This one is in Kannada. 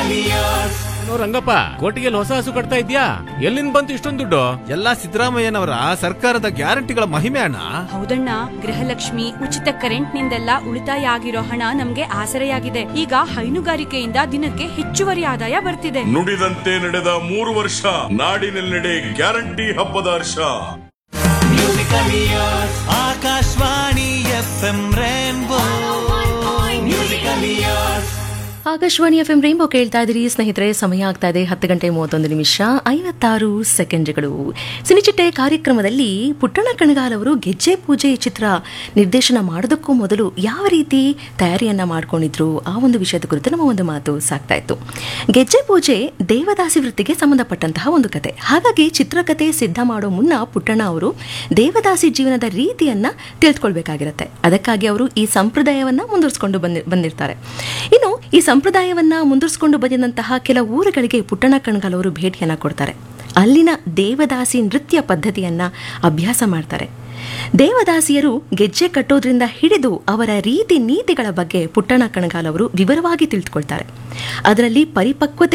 ಏನೋ ರಂಗಪ್ಪ ಕೋಟಿಗೆಲ್ ಹೊಸ ಹಸು ಕಟ್ತಾ ಇದ್ಯಾ ಎಲ್ಲಿಂದ ಬಂತು ಇಷ್ಟೊಂದು ದುಡ್ಡು ಎಲ್ಲ ಸಿದ್ದರಾಮಯ್ಯನವರ ಸರ್ಕಾರದ ಗ್ಯಾರಂಟಿಗಳ ಮಹಿಮೆ ಅಣ್ಣ ಹೌದಣ್ಣ ಗೃಹಲಕ್ಷ್ಮಿ ಉಚಿತ ಕರೆಂಟ್ ನಿಂದೆಲ್ಲ ಉಳಿತಾಯ ಆಗಿರೋ ಹಣ ನಮ್ಗೆ ಆಸರೆಯಾಗಿದೆ ಈಗ ಹೈನುಗಾರಿಕೆಯಿಂದ ದಿನಕ್ಕೆ ಹೆಚ್ಚುವರಿ ಆದಾಯ ಬರ್ತಿದೆ ನುಡಿದಂತೆ ನಡೆದ ಮೂರು ವರ್ಷ ನಾಡಿನೆಲ್ಲೆಡೆ ಗ್ಯಾರಂಟಿ ಹಬ್ಬದ ಹರ್ಷ Akashvani F M rainbow Akashvani F M rainbow ಕೇಳ್ತಾ ಇದ್ದೀರಿ ಸ್ನೇಹಿತರೆ ಸಮಯ ಆಗ್ತಾ ಇದೆ ಹತ್ತು ಗಂಟೆ ಮೂವತ್ತೊಂದು ನಿಮಿಷ ಐವತ್ತಾರು ಸೆಕೆಂಡ್ಗಳು ಸಿನಿಚಿಟ್ಟೆ ಕಾರ್ಯಕ್ರಮದಲ್ಲಿ ಪುಟ್ಟಣ ಕಣಗಾಲ್ ಅವರು ಗೆಜ್ಜೆ ಪೂಜೆ ಚಿತ್ರ ನಿರ್ದೇಶನ ಮಾಡೋದಕ್ಕೂ ಮೊದಲು ಯಾವ ರೀತಿ ತಯಾರಿಯನ್ನ ಮಾಡ್ಕೊಂಡಿದ್ರು ಆ ಒಂದು ವಿಷಯದ ಕುರಿತು ನಮ್ಮ ಒಂದು ಮಾತು ಸಾಕ್ತಾ ಇತ್ತು ಗೆಜ್ಜೆ ಪೂಜೆ ದೇವದಾಸಿ ವೃತ್ತಿಗೆ ಸಂಬಂಧಪಟ್ಟಂತಹ ಒಂದು ಕತೆ ಹಾಗಾಗಿ ಚಿತ್ರಕಥೆ ಸಿದ್ಧ ಮಾಡೋ ಮುನ್ನ ಪುಟ್ಟಣ್ಣ ಅವರು ದೇವದಾಸಿ ಜೀವನದ ರೀತಿಯನ್ನ ತಿಳಿದುಕೊಳ್ಬೇಕಾಗಿರುತ್ತೆ ಅದಕ್ಕಾಗಿ ಅವರು ಈ ಸಂಪ್ರದಾಯವನ್ನ ಮುಂದುವರಿಸಿಕೊಂಡು ಬಂದಿ ಬಂದಿರ್ತಾರೆ ಇನ್ನು ಈ ಸಂಪ್ರದಾಯವನ್ನ ಮುಂದುವರಿಸಿಕೊಂಡು ಬಂದಿದಂತಹ ಕೆಲ ಊರುಗಳಿಗೆ ಪುಟ್ಟಣ ಕಣ್ಗಾಲ್ ಅವರು ಭೇಟಿಯನ್ನ ಕೊಡ್ತಾರೆ ಅಲ್ಲಿನ ದೇವದಾಸಿ ನೃತ್ಯ ಪದ್ಧತಿಯನ್ನ ಅಭ್ಯಾಸ ಮಾಡ್ತಾರೆ ದೇವದಾಸಿಯರು ಗೆಜ್ಜೆ ಕಟ್ಟೋದ್ರಿಂದ ಹಿಡಿದು ಅವರ ರೀತಿ ನೀತಿಗಳ ಬಗ್ಗೆ ಪುಟ್ಟಣ ಕಣಗಾಲ್ ಅವರು ವಿವರವಾಗಿ ತಿಳಿದುಕೊಳ್ತಾರೆ ಅದರಲ್ಲಿ ಪರಿಪಕ್ವತೆ